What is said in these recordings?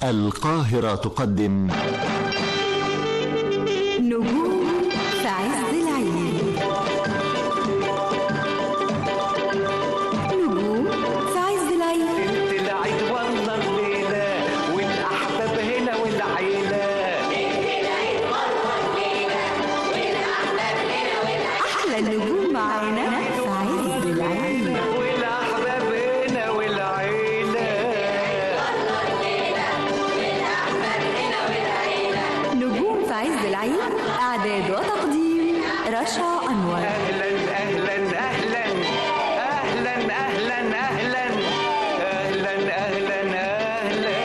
القاهرة تقدم نجوم في عز العيد نجوم في عز العيد العيد والله الليلة والأحباب هنا والعيلة أحلى النجوم معانا في عز العيد والأحباب هنا والعيلة نجوم في عز العيد إعداد وتقديم رشا أنور أهلا أهلا أهلا أهلا أهلا أهلا أهلا أهلا أهلا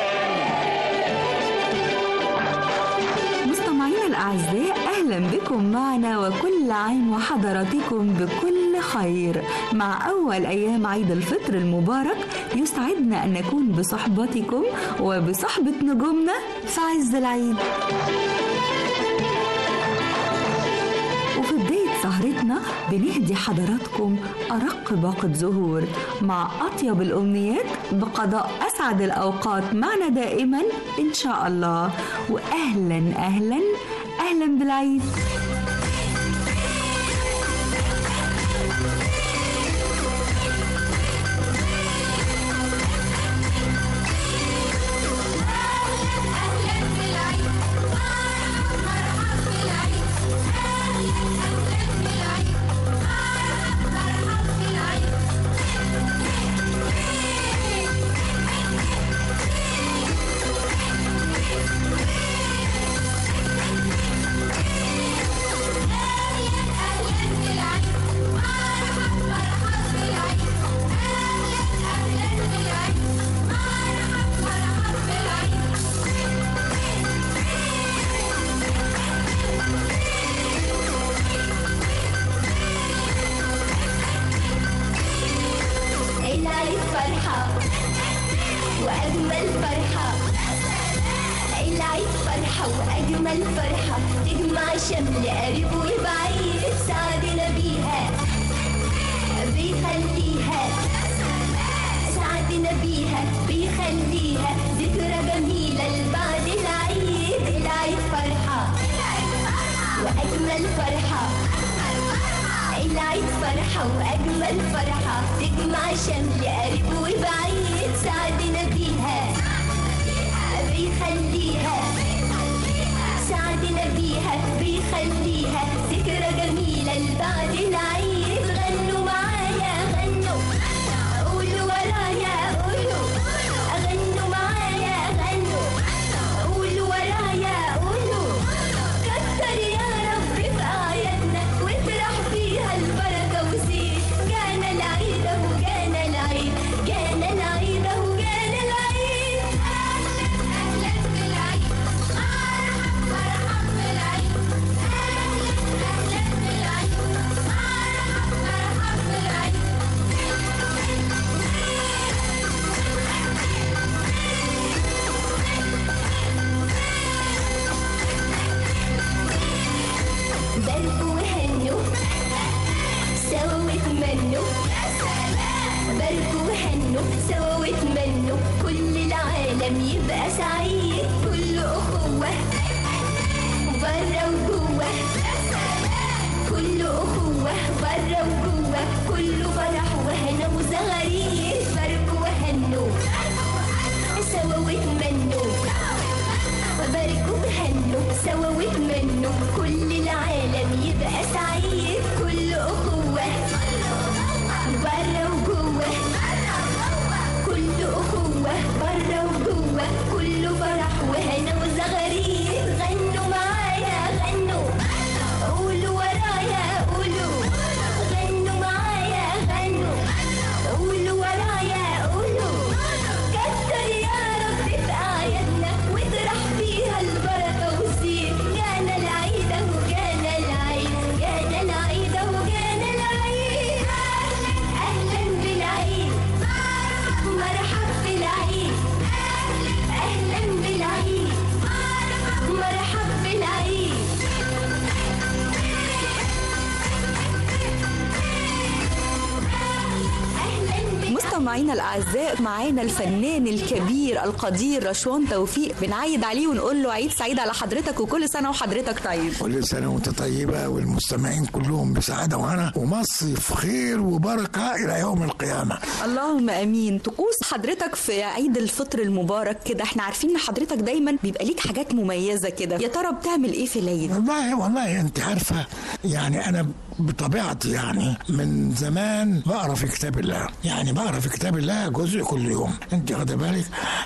مستمعينا الأعزاء أهلا بكم معنا وكل عام وحضراتكم بكل خير مع أول أيام عيد الفطر المبارك يسعدنا أن نكون بصحبتكم وبصحبة نجومنا في عز العيد وفي بداية سهرتنا بنهدي حضراتكم أرق باقة زهور مع أطيب الأمنيات بقضاء أسعد الأوقات معنا دائما إن شاء الله وأهلا أهلا أهلا بالعيد العيد فرحة وأجمل فرحة العيد فرحة وأجمل فرحة تجمع شمل قريب وبعيد سعدنا بيها بيخليها سعدنا بيها بيخليها ذكرى جميلة لبعد العيد العيد فرحة وأجمل فرحة العيد فرحة وأجمل فرحة تجمع شمل قريب وبعيد سعدنا بيها بيخليها سعدنا بيها بيخليها ذكرى جميلة لبعد العيد غنوا معايا غنوا قولوا ورايا قولوا غنوا معايا غنوا قولوا ورايا قولوا كتر يا رب في أعيادنا واطرح فيها البركة وزيد جانا العيد أهو جانا العيد جانا العيد أهو جانا العيد أهلا بالعيد مرحب مرحب بالعيد أهلا أهلا بالعيد مرحب مرحب بالعيد باركوا وهنوا سوا واتمنوا باركوا وهنوا سوا واتمنوا كل العالم يبقى سعيد كل أخوة برا وجوه كل أخوة برا وجوه كله فرح وهنا وزغاريد باركوا وهنوا سوا واتمنوا وباركوا وهنوا سوا واتمنوا كل العالم يبقى سعيد كل أخوة برا وجوه كل أخوة برا وجوه كله فرح وهنا وزغاريد غنوا معايا غنوا قولوا ورايا قولوا غنوا معايا غنوا قولوا ورايا قولوا كتر يا رب في أعيادنا مستمعينا الاعزاء معانا الفنان الكبير القدير رشوان توفيق بنعيد عليه ونقول له عيد سعيد على حضرتك وكل سنه وحضرتك طيب كل سنة وانت طيبة والمستمعين كلهم بسعادة وهنا ومصر في خير وبركة إلى يوم القيامة اللهم امين طقوس حضرتك في عيد الفطر المبارك كده احنا عارفين ان حضرتك دايما بيبقى ليك حاجات مميزه كده يا ترى بتعمل ايه في العيد والله والله انت عارفة يعني أنا بطبيعتي يعني من زمان بقرا في كتاب الله يعني بقرا في كتاب الله جزء كل يوم انت واخده بالك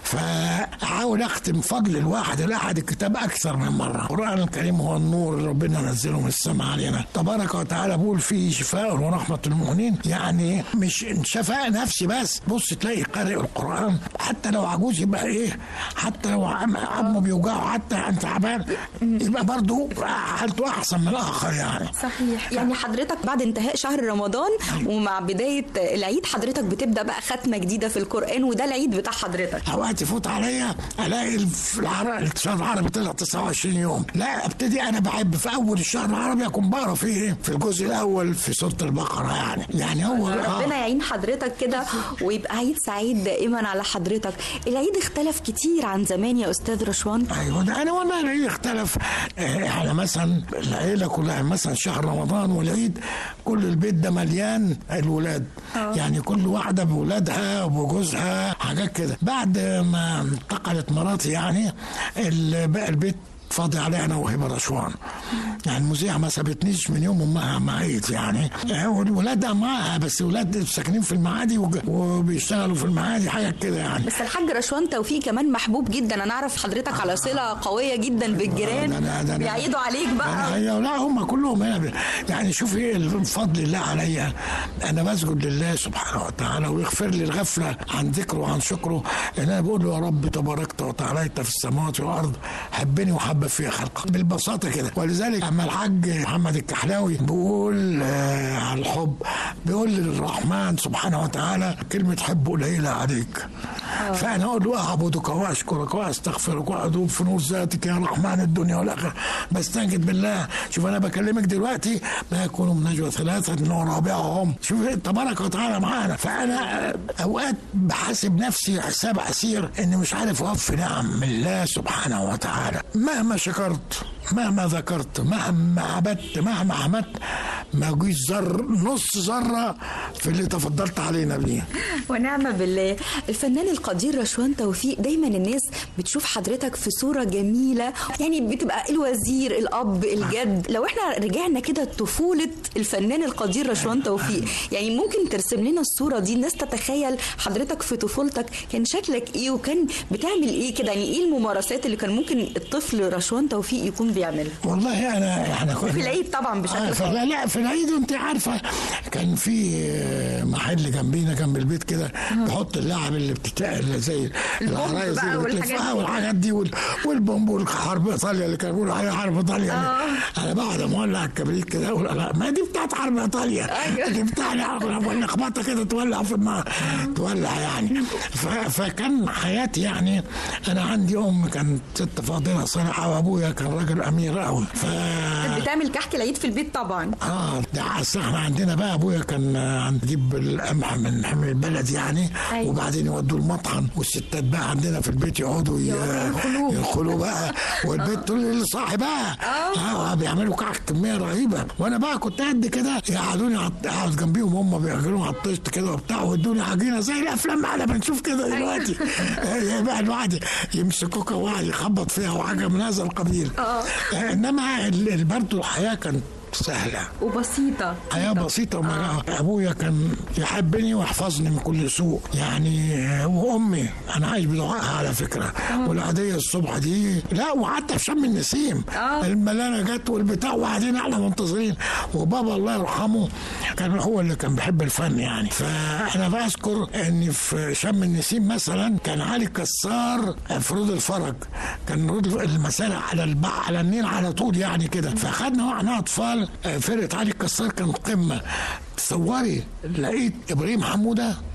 فاحاول اختم فضل الواحد الاحد الكتاب اكثر من مره القران الكريم هو النور اللي ربنا نزله من السماء علينا تبارك وتعالى بيقول فيه شفاء ورحمه للمؤمنين يعني مش شفاء نفسي بس بص تلاقي قارئ القران حتى لو عجوز يبقى ايه حتى لو عم- عمه بيوجعه حتى انت تعبان يبقى برضه حالته احسن من الاخر يعني صحيح يعني حضرتك بعد انتهاء شهر رمضان ومع بدايه العيد حضرتك بتبدا بقى ختمه جديده في القران وده العيد بتاع حضرتك اوقات يفوت عليا الاقي في العرب الشهر العربي طلع 29 يوم لا ابتدي انا بحب في اول الشهر العربي اكون بقرا فيه ايه في الجزء الاول في سوره البقره يعني يعني هو ربنا آه. يعين حضرتك كده ويبقى عيد سعيد دائما على حضرتك العيد اختلف كتير عن زمان يا استاذ رشوان ايوه ده انا والله العيد اختلف آه، على مثلا العيله كلها مثلا شهر رمضان والعيد كل البيت ده مليان الولاد يعني كل واحده بولادها وبجوزها حاجات كده بعد ما انتقلت مراتي يعني ال- بقى البيت فاضي علي انا وهبه رشوان يعني المذيعه ما سابتنيش من يوم امها معيت يعني آه، والولاد معاها بس ولاد ساكنين في المعادي وج- وبيشتغلوا في المعادي حاجه كده يعني بس الحاج رشوان توفيق كمان محبوب جدا انا اعرف حضرتك على صله قويه جدا ده بالجيران أنا- ده أنا- بيعيدوا عليك أنا بقى هي لا هم كلهم هنا ب- يعني شوفي الفضل الله عليا انا بسجد لله سبحانه وتعالى ويغفر لي الغفله عن ذكره وعن شكره ان انا بقول له يا رب تباركت وتعاليت في السماوات والارض حبني وحبب فيها خلقك بالبساطه كده ولذلك اما الحاج محمد الكحلاوي بيقول آه على الحب بيقول للرحمن سبحانه وتعالى كلمه حب قليله عليك فانا اقول له اعبدك واشكرك واستغفرك وادوب في نور ذاتك يا رحمن الدنيا والاخره بستنجد بالله شوف انا بكلمك دلوقتي ما يكون من نجوى ثلاثه انه رابعهم شوف تبارك وتعالى معانا فانا آه، اوقات بحاسب نفسي حساب عسير اني مش عارف اوفي نعم من الله سبحانه وتعالى مهما شكرت مهما ذكرت مهما عبدت مهما حمدت ما جيش ذر نص ذره في اللي تفضلت علينا بيه ونعم بالله الفنان القدير رشوان توفيق دايما الناس بتشوف حضرتك في صورة جميلة يعني بتبقى الوزير الأب الجد لو احنا رجعنا كده طفولة الفنان القدير رشوان توفيق يعني ممكن ترسم لنا الصورة دي الناس تتخيل حضرتك في طفولتك كان شكلك ايه وكان بتعمل ايه كده يعني ايه الممارسات اللي كان ممكن الطفل رشوان توفيق يكون بيعملها والله انا احنا كنا في العيد طبعا بشكل آه خاص لا لا في العيد انت عارفه كان في آه، محل جنبينا جنب البيت كده بيحط اللعب اللي بتتقل زي العرايس بقى اللي والحاجات بتلفها دي. والحاجات دي وال- والبومب والحرب ايطاليا اللي كانوا بيقولوا عليها حرب ايطاليا انا بقعد مولع الكبريت كده اقول لا ما دي بتاعت حرب ايطاليا أيوة. دي بتاعنا ولا خبطه كده تولع في النار تولع يعني ف- فكان حياتي يعني انا عندي ام كانت ست فاضله صراحه وابويا كان راجل امير قوي ف بتعمل كحك العيد في البيت طبعا اه ده أصل احنا عندنا بقى ابويا كان آه، يجيب القمح من حمل البلد يعني أيوة. وبعدين يودوه المطحن والستات بقى عندنا في البيت يقعدوا ي- ينخلوه. ينخلوه بقى والبيت طول الليل صاحي بقى اه بيعملوا كحك كميه رهيبه وانا بقى كنت قد كده يقعدوني عط- اقعد جنبيهم هم بيعملوا على الطشت كده وبتاع ويدوني عجينه زي الافلام ما احنا بنشوف كده دلوقتي آه، بقى الواحد يمسكوك وواحد يخبط فيها وحاجه من هذا القبيل آه، انما ال- ال- برضه الحياه كانت سهله وبسيطة حياة بسيطة وما أبويا كان يحبني ويحفظني من كل سوء يعني آه، وأمي أنا عايش بدعائها على فكرة والعادية الصبح دي لا وحتى في شم النسيم الملانة جت والبتاع وقاعدين احنا منتظرين وبابا الله يرحمه كان هو اللي كان بيحب الفن يعني فأنا بذكر إن في شم النسيم مثلا كان علي كسار في رود الفرج كان رود المسارح على البحر على النيل على طول يعني كده فخدنا واحنا أطفال آه، فرقة علي كسار كانت قمة تصوري لقيت ابراهيم حموده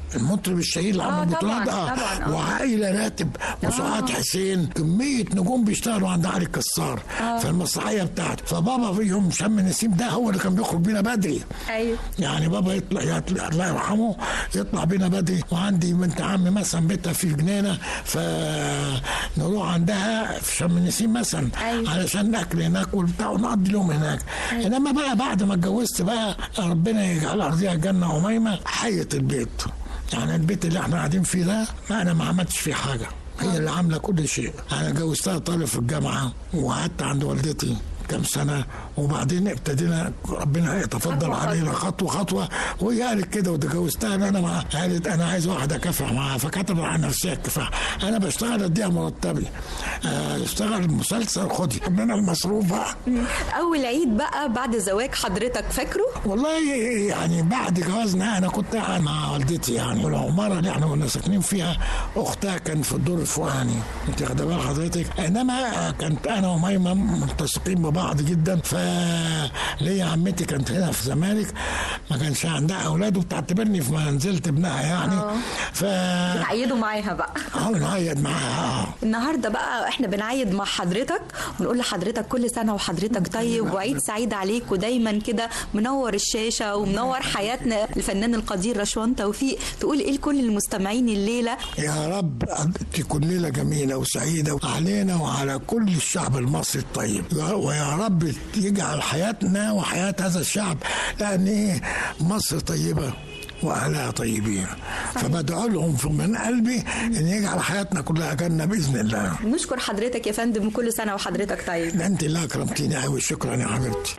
المطرب الشهير اللي آه، عمل بطولات طبعاً، اه طبعاً، آه. وعائله راتب وسعاد حسين كميه نجوم بيشتغلوا عند علي الكسار في المسرحيه بتاعته فبابا في يوم شم النسيم ده هو اللي كان بيخرج بينا بدري ايوه يعني بابا يطلع, يطلع الله يرحمه يطلع بينا بدري وعندي بنت عمي مثلا بيتها في جنينه فنروح عندها في شم النسيم مثلا أيوة. علشان ناكل هناك والبتاع ونقضي اليوم هناك انما بقى بعد ما اتجوزت بقى ربنا يجعل ارضيها جنه وميمه حيت البيت يعني البيت اللي احنا قاعدين فيه ده ما انا ما عملتش فيه حاجه هي اللي عامله كل شيء انا جوزتها طالب في الجامعه وقعدت عند والدتي كم سنه وبعدين ابتدينا ربنا يتفضل خطوة علينا خطوه خطوه وهي قالت كده وتجوزتها انا مع قالت انا عايز واحده كافح معاها فكتب على نفسها الكفاح انا بشتغل اديها مرتبي آه، اشتغل مسلسل خدي ربنا المصروف بقى اول عيد بقى بعد زواج حضرتك فاكره والله يعني بعد جوازنا انا كنت قاعد مع والدتي يعني والعماره اللي احنا كنا ساكنين فيها اختها كان في الدور الفوقاني انت واخده بال حضرتك انما كنت انا وميمه ملتصقين ببعض جدا فليا عمتي كانت هنا في الزمالك ما كانش عندها اولاد وبتعتبرني في منزله ابنها يعني ف عيدوا معاها بقى اه نعيد معاها اه النهارده بقى احنا بنعيد مع حضرتك ونقول لحضرتك كل سنه وحضرتك طيب وعيد سعيد عليك ودايما كده منور الشاشه ومنور حياتنا الفنان القدير رشوان توفيق تقول ايه لكل المستمعين الليله يا رب تكون ليلة جميلة وسعيدة علينا وعلى كل الشعب المصري الطيب ويا رب يجعل حياتنا وحياة هذا الشعب لأن إيه مصر طيبة وأهلها طيبين فبدعو لهم من قلبي أن يجعل حياتنا كلها جنة بإذن الله نشكر حضرتك يا فندم كل سنه وحضرتك طيب أنت اللي أكرمتيني أوي شكرا يا حبيبتي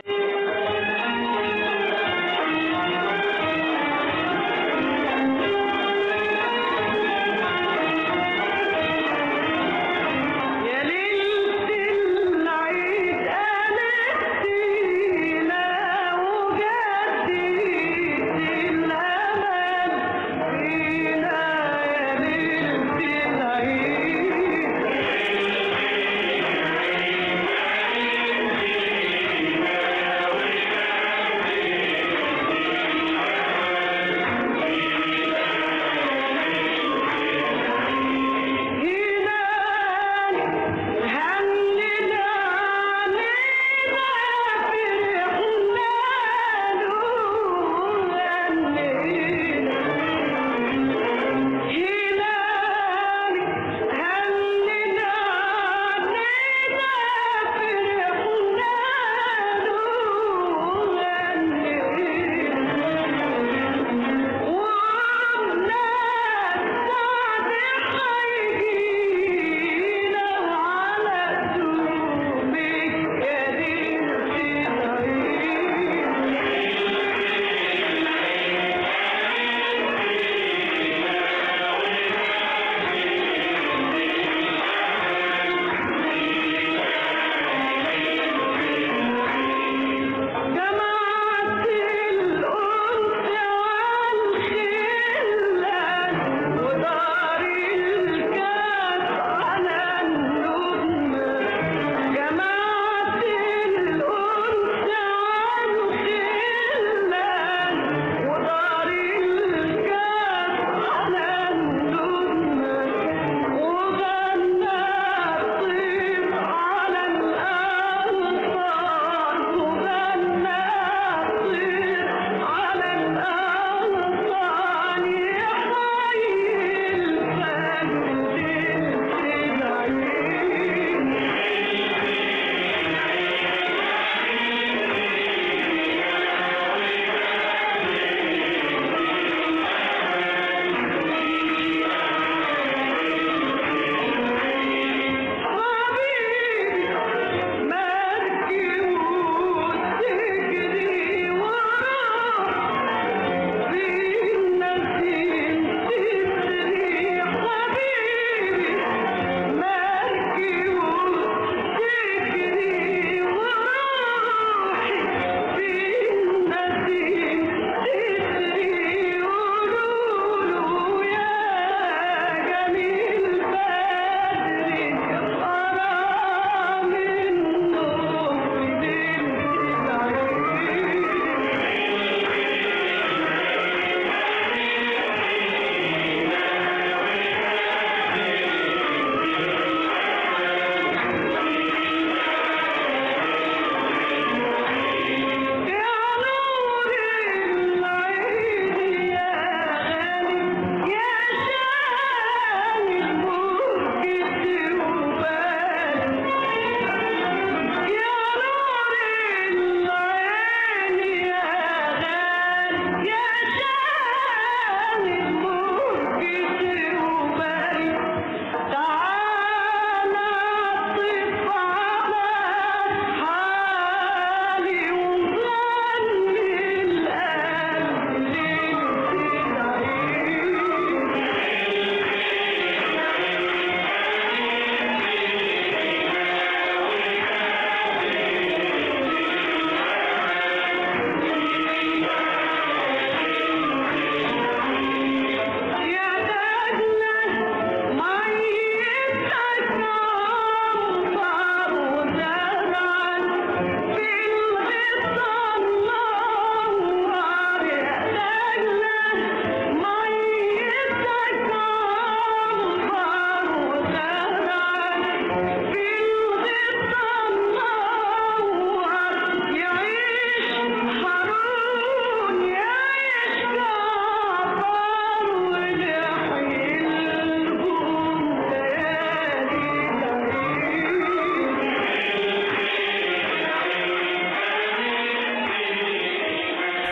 يا ليلة العيد أنستينا وجديد الأمل فينا يا ليلة العيد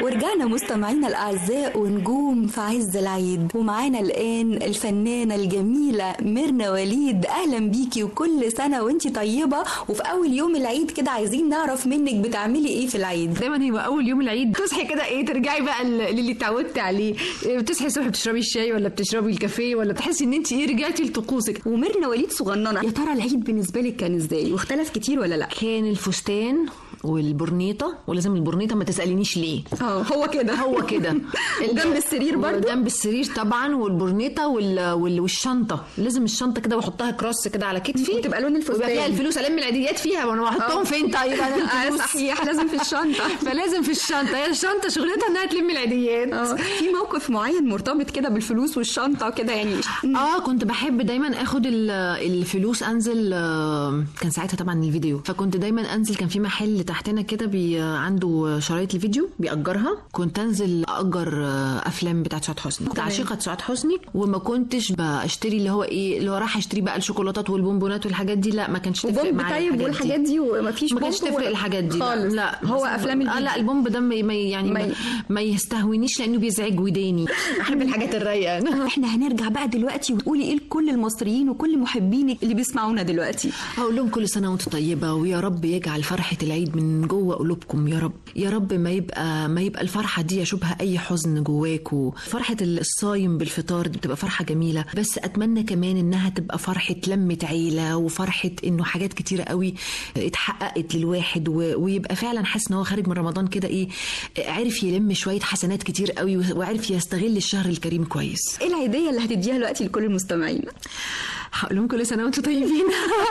ورجعنا مستمعينا الأعزاء ونجوم في عز العيد ومعانا الآن الفنانة الجميلة ميرنا وليد أهلا بيكي وكل سنة وانتي طيبة وفي أول يوم العيد كده عايزين نعرف منك بتعملي إيه في العيد دايما هو اول يوم العيد تصحي كده ايه ترجعي بقى ل- للي اتعودت عليه إيه، بتصحي الصبح بتشربي الشاي ولا بتشربي الكافيه ولا بتحسي ان انت ايه رجعتي لطقوسك وميرنا وليد صغننة يا ترى العيد بالنسبة لك كان ازاي واختلف كتير ولا لا كان الفستان والبرنيطه ولازم البرنيطه ما تسالينيش ليه اه هو كده هو كده جنب السرير برضو جنب السرير طبعا والبرنيطه وال... وال... والشنطه لازم الشنطه كده واحطها كروس كده على كتفي وتبقى لون الفستان. ويبقى فيها الفلوس الم العيديات فيها وانا بحطهم فين طيب انا آه، الفلوس صحيح لازم في الشنطة فلازم في الشنطه هي الشنطه شغلتها انها تلم العيديات اه في موقف معين مرتبط كده بالفلوس والشنطة وكده يعني اه كنت بحب دايما اخد ال- الفلوس انزل آه، كان ساعتها طبعا الفيديو فكنت دايما انزل كان في محل تحتنا كده بي عنده شرايط الفيديو بيأجرها كنت انزل اجر آه، افلام بتاعت سعاد حسني كنت عشيقه سعاد حسني وما كنتش بشتري اللي هو ايه اللي هو راح اشتري بقى الشوكولاتات والبونبونات والحاجات دي لا ما كانش تفرق وبومب معايا طيب والحاجات دي ومفيش ما كانش بومب تفرق ولا- الحاجات دي لا. خالص لا هو بس- افلام آه الفيديو لا البومب ده ما ما- يعني ما ما, ي- ما يستهونيش لانه بيزعج وداني بحب الحاجات الرايقه احنا هنرجع بقى دلوقتي وتقولي ايه لكل المصريين وكل محبينك اللي بيسمعونا دلوقتي هقول لهم كل سنه وانتم طيبه ويا رب يجعل فرحه العيد من جوه قلوبكم يا رب يا رب ما يبقى ما يبقى الفرحه دي يشوبها اي حزن جواكوا فرحه الصايم بالفطار دي بتبقى فرحه جميله بس اتمنى كمان انها تبقى فرحه لمه عيله وفرحه انه حاجات كتيره قوي اتحققت للواحد و- ويبقى فعلا حاسس ان هو خارج من رمضان كده ايه عرف يلم شويه حسنات كتير قوي وعرف يستغل الشهر الكريم كويس ايه العيديه اللي هتديها دلوقتي لكل المستمعين هقول لهم كل سنه وانتم طيبين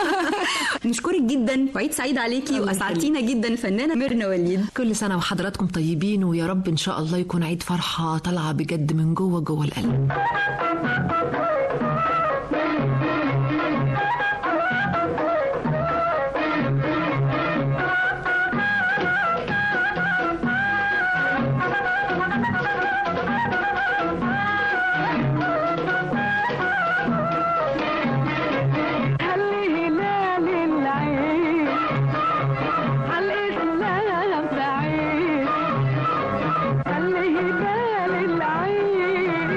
نشكرك جدا وعيد سعيد عليكي الله واسعدتينا جدا الفنانه ميرنا وليد كل سنة وحضراتكم طيبين ويا رب إن شاء الله يكون عيد فرحة طالعة بجد من جوه جوه القلب خلي هلال العيد عالإسلام سعيد خلي هلال العيد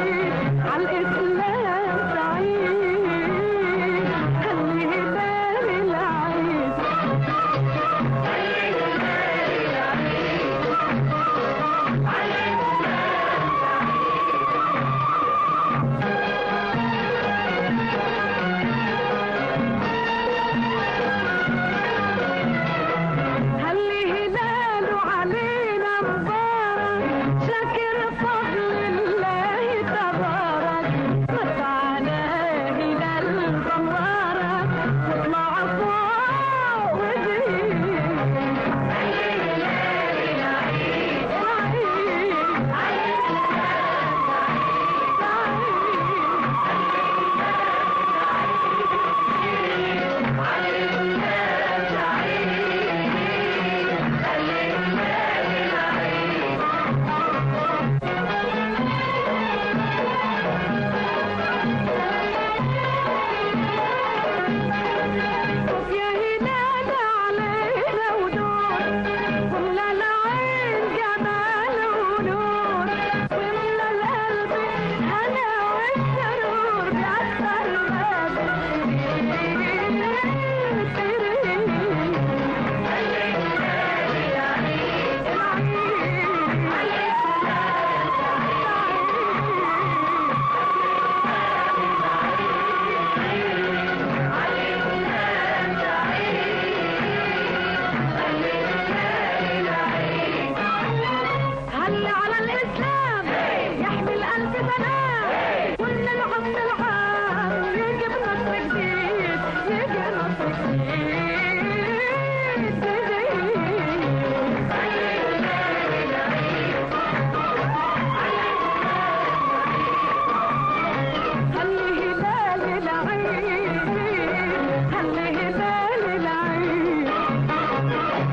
عالإسلام سعيد خلي هلال العيد خلي هلاله علينا مبارك شاكر فضل الله تبارك متعنا هلال مبارك واطلع فوق وزيد يا هلال علينا ونور وملا العين جمال ونور وملا القلب هنا والسرور بأكثر هل على الإسلام يحمي الألف سلام كل العصر العام يجيب نصر جديد يجي نصر جديد خلي هلال العيد خلي هلال العيد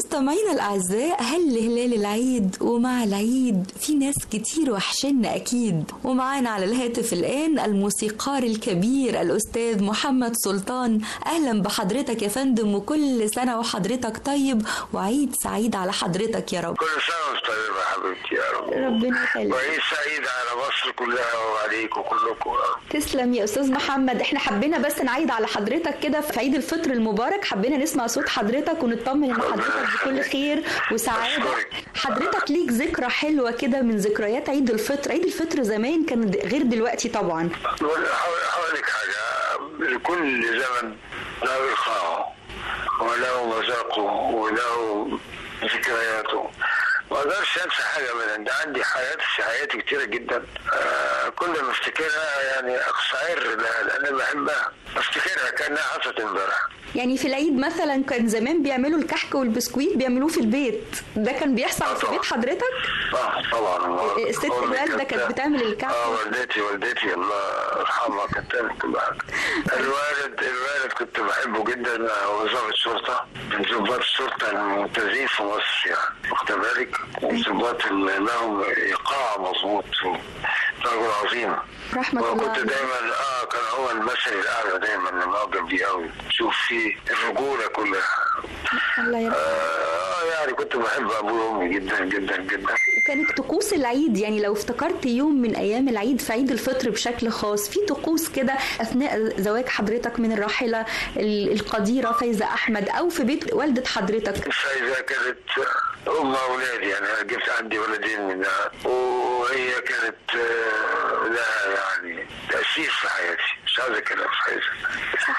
مستمعينا الأعزاء هل هلال العيد ومع العيد في ناس كتير وحشنا أكيد ومعانا على الهاتف الآن الموسيقار الكبير الأستاذ محمد سلطان أهلا بحضرتك يا فندم وكل سنة وحضرتك طيب وعيد سعيد على حضرتك يا رب كل سنة وانت طيبة يا حبيبتي يا رب ربنا يخليك وعيد سعيد على مصر كلها وعليكم كلكم يا رب. تسلم يا استاذ محمد احنا حبينا بس نعيد على حضرتك كده في عيد الفطر المبارك حبينا نسمع صوت حضرتك ونطمن ان حضرتك بكل خير وسعاده أشكرك. حضرتك ليك ذكرى حلوه كده من ذكريات عيد الفطر عيد الفطر زمان كان غير دلوقتي طبعا هقول لك حاجة لكل زمن له إلقاءه وله مذاقه وله ذكرياته ما اقدرش انسى حاجه من ده عندي حياه في حياتي كتيره جدا آه كل ما افتكرها يعني اقشعر لها لان بحبها افتكرها كانها حصلت امبارح يعني في العيد مثلا كان زمان بيعملوا الكحك والبسكويت بيعملوه في البيت ده كان بيحصل في بيت حضرتك اه طبعا الست أمي الوالدة كانت بتعمل الكحك. اه والدتي والدتي الله يرحمها كانت تعمل كل حاجه الوالد الوالد كنت بحبه جدا هو ضابط شرطه من ضباط الشرطه الممتازين في مصر يعني واخد بالك ضباط اللي لهم ايقاع مظبوط رجل عظيم رحمة الله وكنت عليه. دايما اه كان هو المثل الاعلى دايما لما اعجب بيه قوي شوف فيه الرجوله كلها الله يرحمه آه يعني كنت بحب ابوي وامي جدا جدا جدا كانت طقوس العيد يعني لو افتكرت يوم من ايام العيد في عيد الفطر بشكل خاص في طقوس كده اثناء زواج حضرتك من الراحله ال- القديره فايزه احمد او في بيت والده حضرتك فاذا كانت ام اولادي يعني انا جبت عندي ولدين منها وهي كانت آه، لها يعني تاثير في حياتي مش عايز اتكلم في فايزه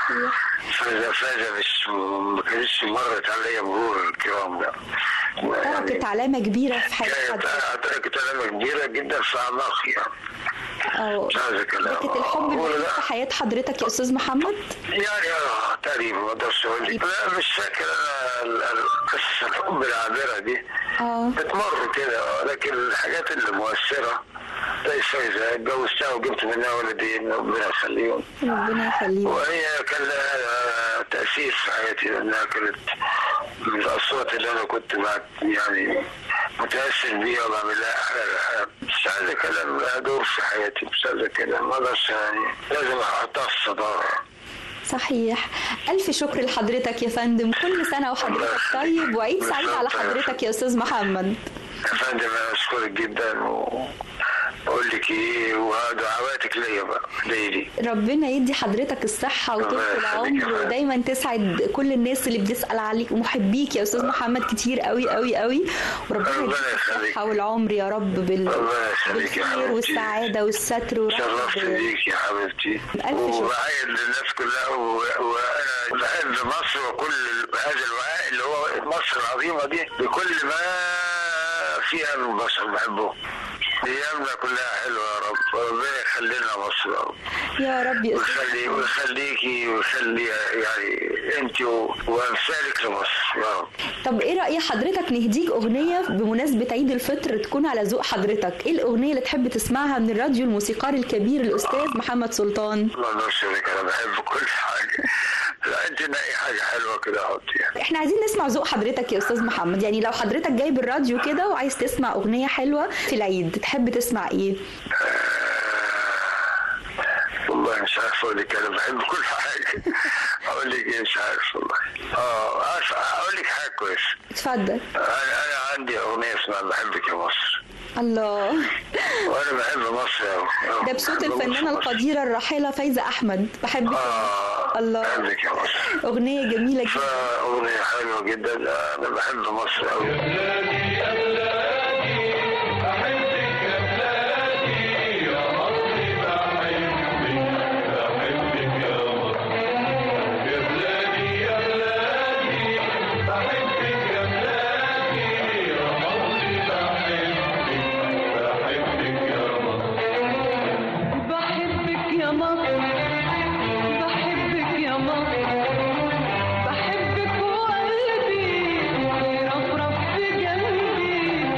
فايزه فايزه مش ما كانتش مرت عليا مرور الكرام ده تركت علامه كبيره في حياه كانت حضرتك تركت علامه كبيره جدا في اعماقي يعني اه مش عايز اتكلم كانت الحب أقول الوحيد لا. في حياه حضرتك يا استاذ محمد يعني اه تقريبا ما اقدرش اقول لك لا مش فاكر انا ال- ال- قصه الحب العابره دي اه بتمر كده لكن الحاجات اللي مؤثره زي فايزه اتجوزتها وجبت منها ولدين ربنا يخليهم ربنا يخليك وهي كان لها تاثير في حياتي لانها كانت من الاصوات اللي انا كنت مع- يعني متاثر بيها وبعمل لها احلى الحياه مش عايز اتكلم لها دور في حياتي مش عايز اتكلم ما اقدرش يعني لازم احطها في الصداره صحيح ألف شكر لحضرتك يا فندم كل سنة وحضرتك طيب وعيد سعيد على حضرتك يا أستاذ محمد يا فندم انا اشكرك جدا و بقول لك ايه ودعواتك ليا بقى دايلي ربنا يدي حضرتك الصحة وطول الله يخليك يا العمر فندم. ودايما تسعد كل الناس اللي بتسأل عليك ومحبيك يا أستاذ محمد كتير قوي قوي قوي وربنا ربنا يديك يخليك. الصحة والعمر يا رب بال... ربنا يخليك يا بالخير حبيبتي. والسعادة والستر ورحمة شرفت بيك يا حبيبتي ألف شكر. وبعيد للناس كلها و- وانا بحب مصر وكل هذا الوعاء اللي هو مصر العظيمه دي بكل ما فيها من بشر بحبه ايامنا كلها حلوه يا رب ربنا يخلي لنا مصر يا رب يا رب يا أستاذ ويخلي ويخليكي ويخلي يعني انت و- وامثالك لمصر يا رب طب ايه رأي حضرتك نهديك أغنية بمناسبة عيد الفطر تكون على ذوق حضرتك ايه الأغنية اللي تحب تسمعها من الراديو الموسيقار الكبير الأستاذ محمد سلطان ما اقدرش أقولك انا بحب كل حاجه لا انت نقي حاجه حلوه كده حط يعني احنا عايزين نسمع ذوق حضرتك يا استاذ محمد يعني لو حضرتك جايب الراديو كده وعايز تسمع اغنيه حلوه في العيد تحب تسمع ايه والله مش عارف اقول لك انا بحب كل حاجه اقول لك ايه مش عارف والله اه عارف اقول لك حاجه كويسه اتفضل انا انا عندي اغنيه اسمها بحبك يا مصر الله وانا بحب مصر قوي ده بصوت الفنانه القديره الراحله فايزه احمد بحبك اه الله. بحبك يا مصر اغنيه جميله جدا فاغنيه حلوه جدا انا بحب مصر قوي بحبك يا مصر بحبك يا مصر بحبك وقلبي يرفرف في قلبي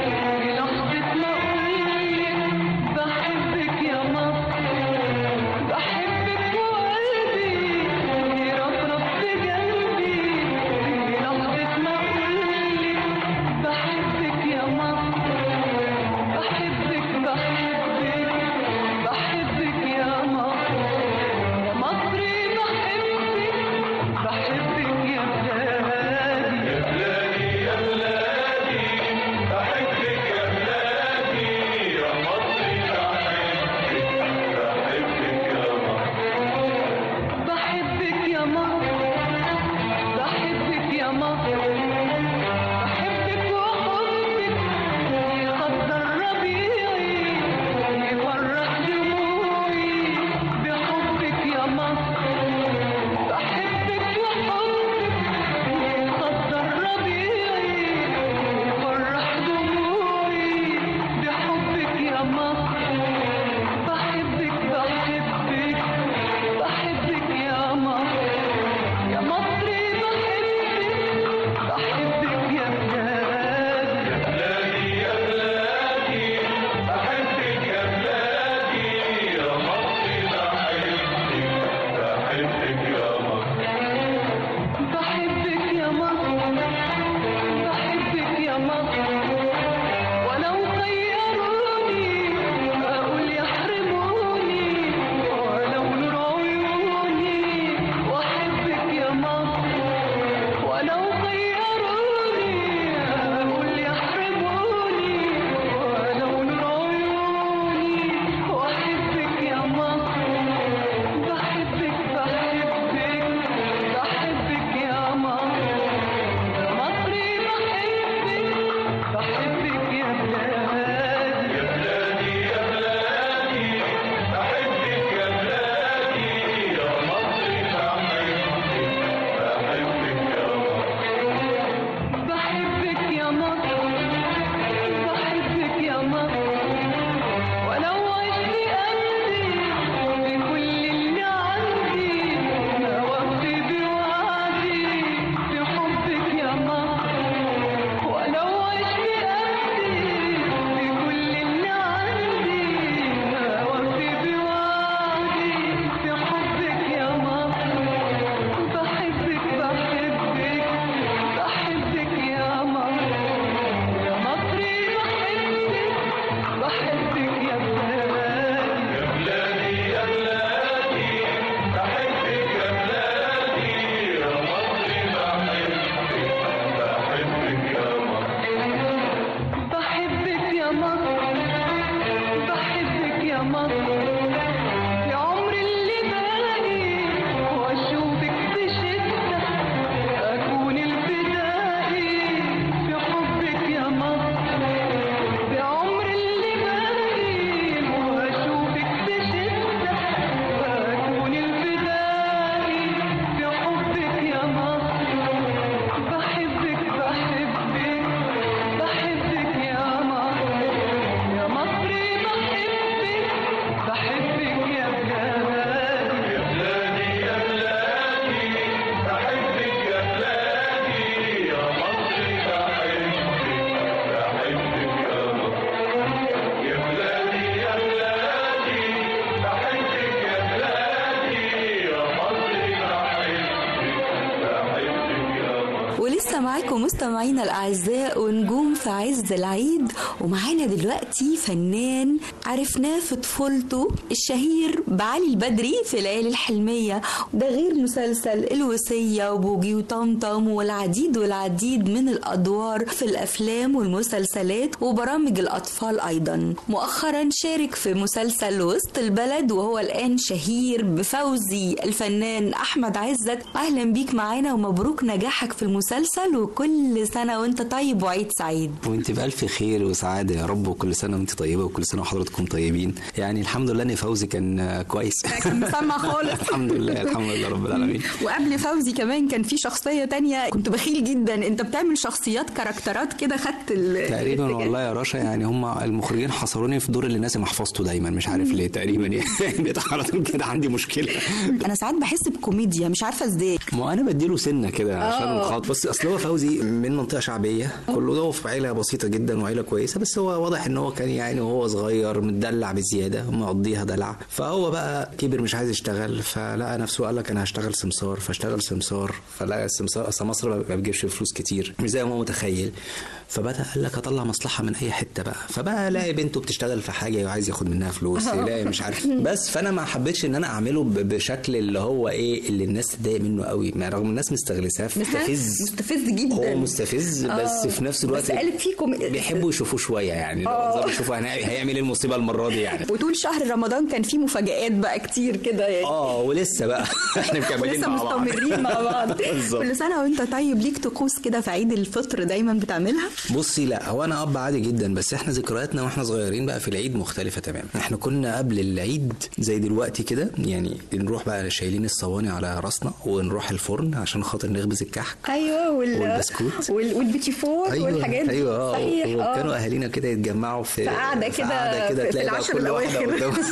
ولسه معاكم مستمعينا الأعزاء ونجوم في عز العيد ومعانا دلوقتي فنان عرفناه في طفولته الشهير بعلي البدري في ليالي الحلمية ده غير مسلسل الوصية وبوجي وطمطم والعديد والعديد من الأدوار في الأفلام والمسلسلات وبرامج الأطفال أيضا مؤخرا شارك في مسلسل وسط البلد وهو الآن شهير بفوزي الفنان أحمد عزت أهلا بيك معانا ومبروك نجاحك في المسلسل وكل سنة وانت طيب وعيد سعيد وانت بألف خير وسعادة يا رب وكل سنة وانت طيبة وكل سنة وحضراتكم طيبين يعني الحمد لله ان فوزي كان آه، كويس كان مسمع خالص الحمد لله الحمد لله رب العالمين وقبل فوزي كمان كان في شخصية تانية كنت بخيل جدا انت بتعمل شخصيات كاركترات كده خدت ال... تقريبا الاتجاه. والله يا رشا يعني هم المخرجين حصروني في دور اللي الناس محفظته دايما مش عارف ليه تقريبا يعني بقيت على طول كده عندي مشكله انا ساعات بحس بكوميديا مش عارفه ازاي ما انا بديله سنه كده عشان خاطر بس اصل هو فوزي من منطقه شعبيه كله ده في عيله بسيطه جدا وعيله كويسه بس هو واضح ان هو كان يعني وهو صغير متدلع بزياده مقضيها دلع فهو بقى كبر مش عايز يشتغل فلقى نفسه قال لك انا هشتغل سمسار فاشتغل سمسار فلقى السمسار اصل مصر ما بتجيبش فلوس كتير مش زي ما هو متخيل فبدا قال لك اطلع مصلحه من اي حته بقى فبقى لاقي بنته بتشتغل في حاجه وعايز ياخد منها فلوس يلاقي مش عارف بس فانا ما حبيتش ان انا اعمله ب- بشكل اللي هو ايه اللي الناس تضايق منه قوي ما رغم الناس مستغلساه مستفز مستفز جدا هو مستفز بس في نفس الوقت بس قالب فيكم بيحبوا يشوفوه شويه يعني لو يقدروا يشوفوا هنع- هيعمل ايه المصيبه المره دي يعني وطول شهر رمضان كان في مفاجآت بقى كتير كده يعني اه ولسه بقى احنا مكملين ولسه مع بعض مستمرين مع بعض بالظبط. كل سنه وانت طيب ليك طقوس كده في عيد الفطر دايما بتعملها بصي لا هو انا اب عادي جدا بس احنا ذكرياتنا واحنا صغيرين بقى في العيد مختلفه تماما احنا كنا قبل العيد زي دلوقتي كده يعني نروح بقى شايلين الصواني على راسنا ونروح الفرن عشان خاطر نخبز الكحك ايوه وال... والبسكوت. وال... والبيتي فور والحاجات دي ايوه اه صحيح وكانوا اه اهالينا كده يتجمعوا في في قعدة في كده قعدة كده في- في تلاقي بقى العشر كل واحده الأواخر. قدام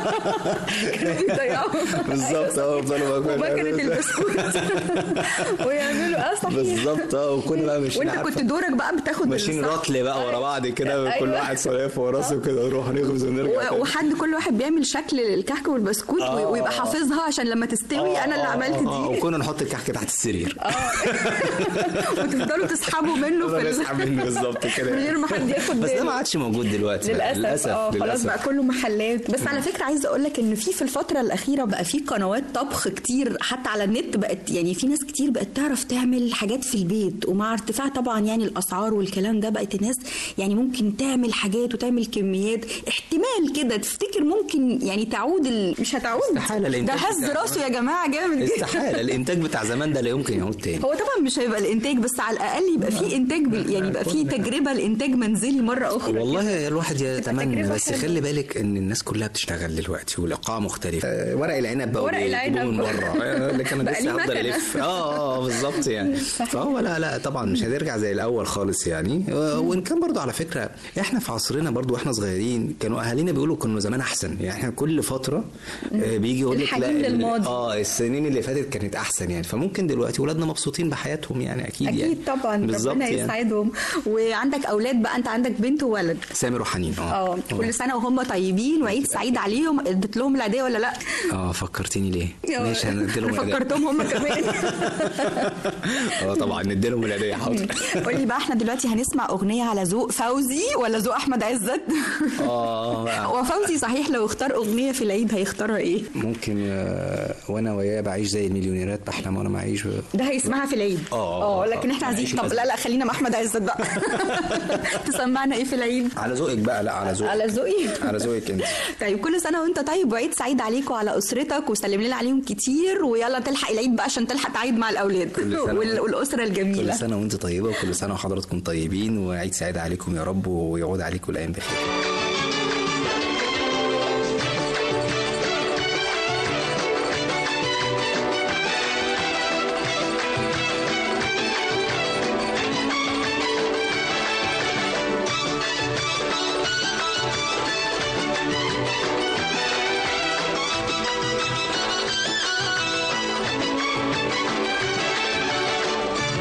كانوا بيضيعوا بالظبط اه يفضلوا بقى كل- ومكنة البسكوت ويعملوا اه صحيح بالظبط اه وكنا بقى مش وانت كنت دورك بقى بتاخد ماشيين الصح- رطل بقى ورا بعض كده كل أيوة. واحد صلاه في راسه كده نروح نخبز ونرجع و- تاني. وحد كل واحد بيعمل شكل الكحك والبسكوت آه. ويبقى حافظها عشان لما تستوي انا اللي آه، عملت آه، آه، دي وكنا نحط الكحك تحت السرير وتفضلوا تسحبوا منه في ال- نسحب منه بالظبط كده من غير ما حد ياخد بس ده باله. ما عادش موجود دلوقتي بقى. للاسف اه خلاص بقى كله محلات بس على فكره عايزه اقول لك ان في في الفتره الاخيره بقى في قنوات طبخ كتير حتى على النت بقت يعني في ناس كتير بقت تعرف تعمل حاجات في البيت ومع ارتفاع طبعا يعني الاسعار والكلام ده بقت الناس يعني ممكن تعمل حاجات وتعمل كميات احتمال كده تفتكر ممكن يعني تعود ال... مش هتعود استحالة ده الإنتاج هز بتاع راسه يا جماعه جامد جدا استحاله الانتاج بتاع زمان ده لا يمكن يعود تاني هو طبعا مش هيبقى الانتاج بس على الاقل يبقى في انتاج بال- يعني يبقى في تجربه لانتاج منزلي مره اخرى والله الواحد يتمنى تجربة بس حلوة. خلي بالك ان الناس كلها بتشتغل دلوقتي والايقاع مختلف آه، ورق العنب بقى ورق بيجيبوه العنب. من بره آه، اللي كان بقى ليه لسه هفضل مكنة. الف اه اه بالظبط يعني فهو لا لا طبعا مش هترجع زي الاول خالص يعني آه، وان كان برضو على فكره احنا في عصرنا برضو واحنا صغيرين كانوا اهالينا بيقولوا كنا زمان احسن يعني احنا كل فتره آه، بيجي يقول لك لا الحنين ال- للماضي. اه السنين اللي فاتت كانت احسن يعني فممكن دلوقتي ولادنا مبسوطين بحياتهم يعني اكيد يعني اكيد طبعا بالظبط ربنا يعني يسعدهم وعندك اولاد بقى انت عندك بنت وولد سامر وحنين اه اه كل سنه وهم طيبين وعيد سعيد عليهم اديت لهم العيديه ولا لا اه فكرتيني ليه؟ ماشي هنديلهم أنا العيدية. فكرتهم هم كمان اه طبعا نديلهم العيدية حاضر قول لي بقى احنا دلوقتي هنسمع اغنيه على ذوق فوزي ولا ذوق احمد عزت اه بقى. هو فوزي صحيح لو اختار اغنيه في العيد هيختارها ايه ممكن آه، وانا وياه بعيش زي المليونيرات بحلم وانا معيش ده هيسمعها في العيد آه، اه لكن احنا آه، عايزين عيش طب الأزرق. لا لا خلينا مع احمد عزت بقى تسمعنا ايه في العيد على ذوقك بقى لا على ذوقك على ذوقي على ذوقك انت طيب كل سنه وانت طيب وعيد سعيد عليك وعلى اسرتك وسلم لنا عليهم كتير ويلا تلحق العيد بقى عشان تلحق تعيد مع الاولاد كل سنة وال- والاسره الجميله كل سنة وانت طيبة وكل سنة وحضراتكم طيبين وعيد سعيد عليكم يا رب ويعود عليكم الأيام بخير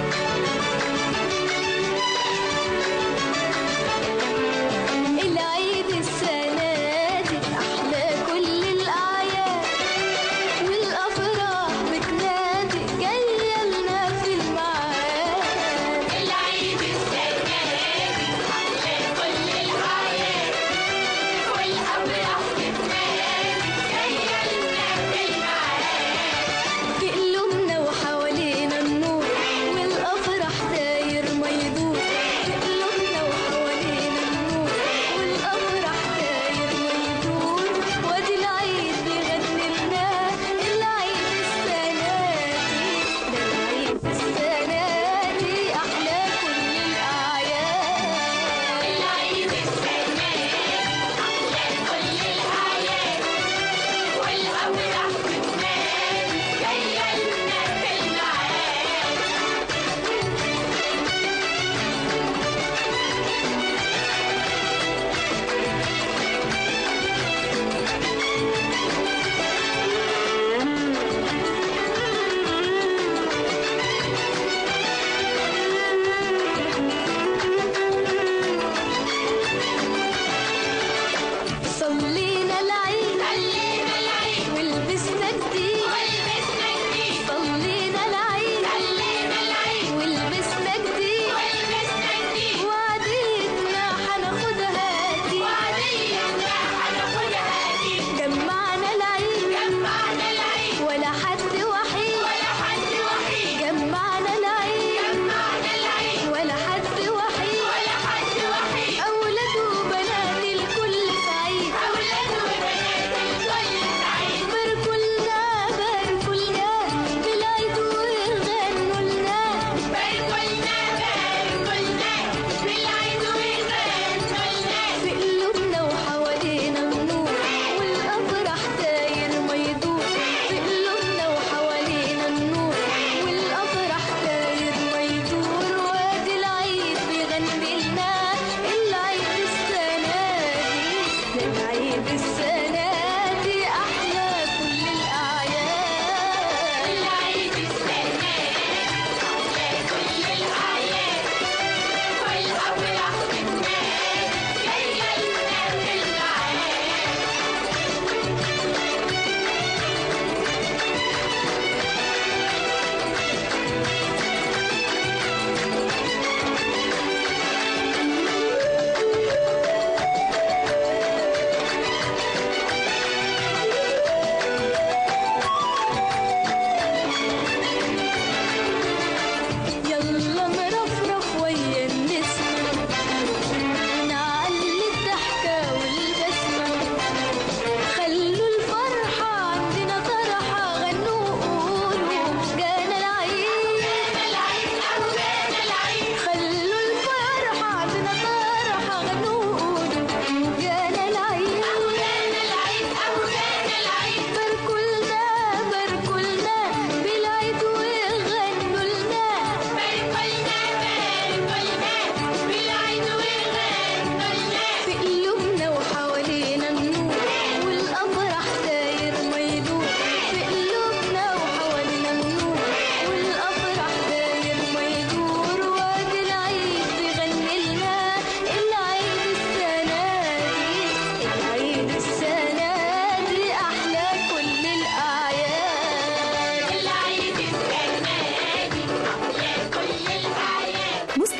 العيد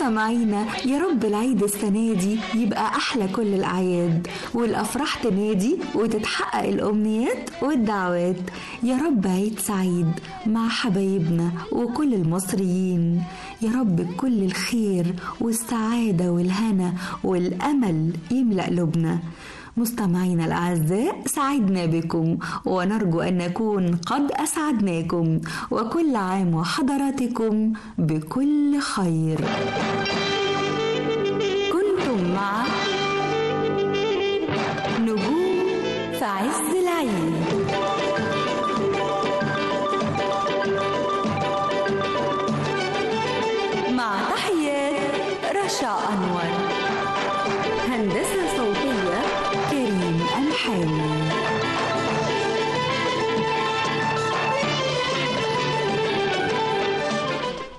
مستمعينا يا رب العيد السنة دي يبقى أحلى كل الأعياد والأفراح تنادي وتتحقق الأمنيات والدعوات يا رب عيد سعيد مع حبايبنا وكل المصريين يا رب كل الخير والسعادة والهنا والأمل يملأ قلوبنا مستمعينا الأعزاء سعدنا بكم ونرجو أن نكون قد أسعدناكم وكل عام وحضراتكم بكل خير كنتم مع نجوم في عز العيد مع تحيات رشا أنور هندسة صوتية